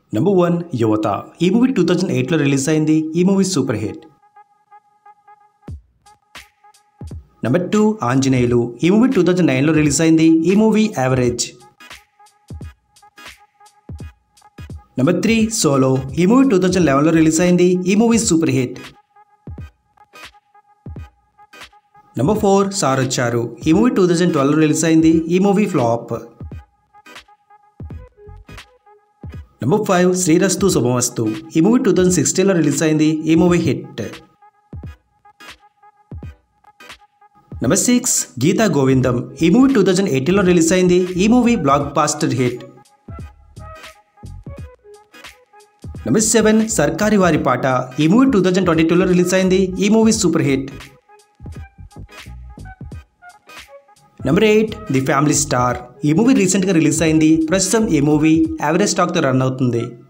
number one Yuvatha ఈ movie two thousand ఎయిట్లో release అయింది ఈ movie super hit number two Anjaneyulu ఈ మూవీ టూ థౌజండ్ నైన్లో రిలీజ్ అయింది ఈ movie average number three solo ఈ మూవీ టూ థౌజండ్ లెవెన్లో రిలీజ్ అయింది ఈ movie super hit number four Sarocharu ఈ మూవీ టూ థౌజండ్ ట్వెల్వ్లో రిలీజ్ అయింది ఈ movie flop number five Srirastu Subhamastu ఈ మూవీ టూ థౌజండ్ సిక్స్టీన్లో రిలీజ్ అయింది ఈ movie hit number six Geetha Govindam ఈ మూవీ టూ థౌజండ్ ఎయిటీన్లో రిలీజ్ అయింది ఈ movie blockbuster hit number seven Sarkaru Vaari Paata ఈ మూవీ టూ థౌజండ్ ట్వంటీ టూలో రిలీజ్ అయింది ఈ movie super hit number eight the family star ఈ మూవీ రీసెంట్గా రిలీజ్ అయింది ప్రస్తుతం ఈ మూవీ యావరేజ్ స్టాక్తో రన్ అవుతుంది